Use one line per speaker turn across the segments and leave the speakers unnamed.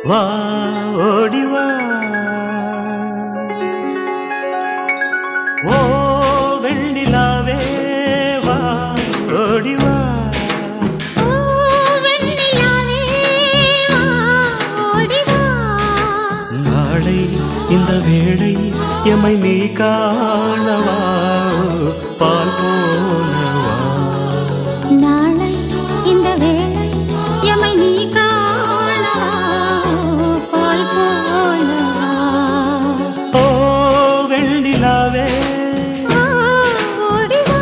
வா ஓடி வா ஓ வெண்ணிலாவே வா ஓடி வா
ஓ வெண்ணிலாவே வா ஓடி வா
நாளை இந்த வேளை எமை நீ காணவா பால் போனவா
நாளை இந்த வேளை எமை நீ காணவா பால் போலவா
ஓ வெண்ணிலாவே
ஓ ஓடி வா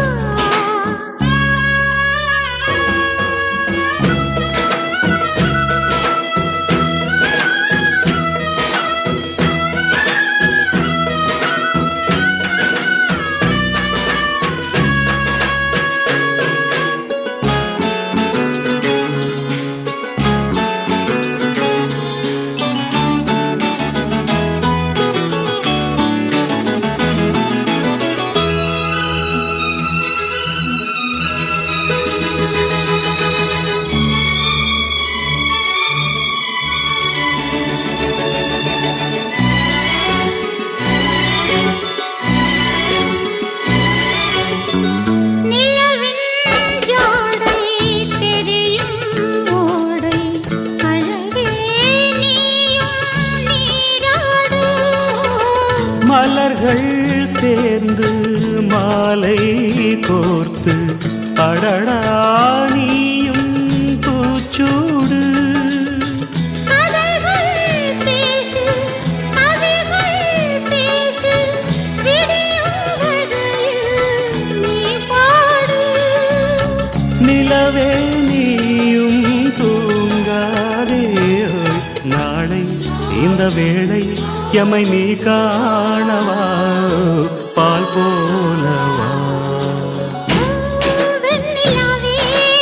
நிலவின் ஜாடை தெரியும் ஓடை அழகே நீயும் நீராடு
மலர்கள் சேர்ந்து மாலை கோர்த்து அடடா நீயும் பூச்சூடு
கதைகள் பேசு கதைகள் பேசு விடியும் வரையில் நீ பாடு
நிலவே நீயும் தூங்காதே நாளை இந்த வேளை எமை நீ காணவா பால் போலவா
வெண்ணிலாவே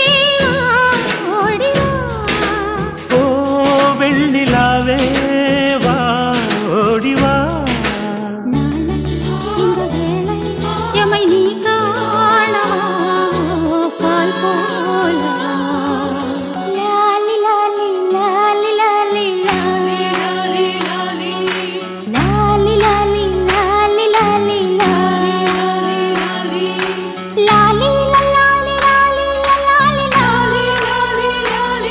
ஓடி வா
ஓ வெண்ணிலாவே வா ஓடி வா
நாளை இந்த வேளை எமை நீ காணவா பால் போலவா லாலி லாலி லாலி லாலி லாலி லாலி லாலி லாலி லாலி லாலி லாலி லாலி லாலி லாலி லாலி லாலி லாலி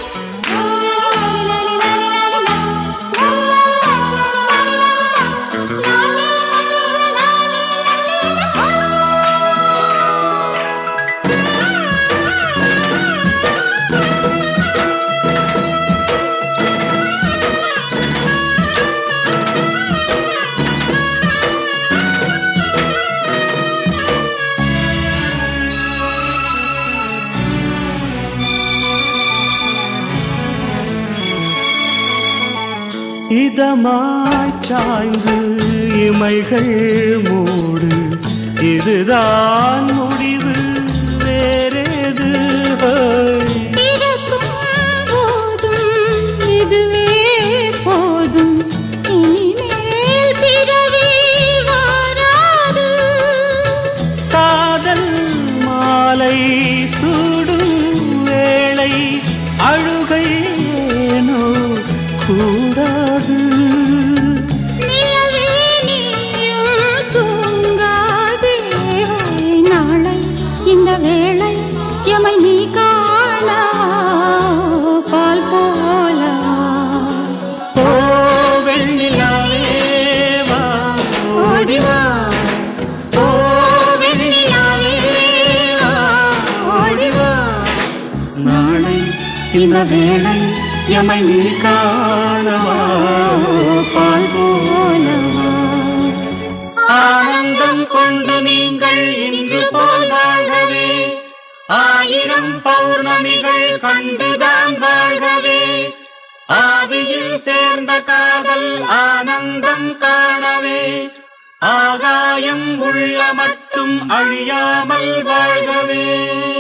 இதமாய் சாய்ந்து இமைகள் மூடு இதுதான் முடிவு வேறேது
பிறக்கும் போதும் இதுவே போதும் இனிமேல் பிறவி வாராது
காதல் மாலை சூடும் வேளை அழுகை ஏனோ கூடாது
நிலவே நீயும் தூங்காதே நாளை இந்த வேளை எமை நீ காண பால் போலவா
ஓ வெண்ணிலாவே வா ஓடி வா ஓ வெண்ணிலாவே வா ஓடி வா நாளை இந்த வேளை எமை நீ காணவா பால் போலவா ஆனந்தம் கொண்டு நீங்கள் இன்று போல் வாழ்கவே ஆயிரம் பௌர்ணமிகள் கண்டுதான் வாழ்கவே ஆதியில் சேர்ந்த காதல் ஆனந்தம் காணவே ஆகாயம் உள்ள மட்டும் அழியாமல் வாழ்கவே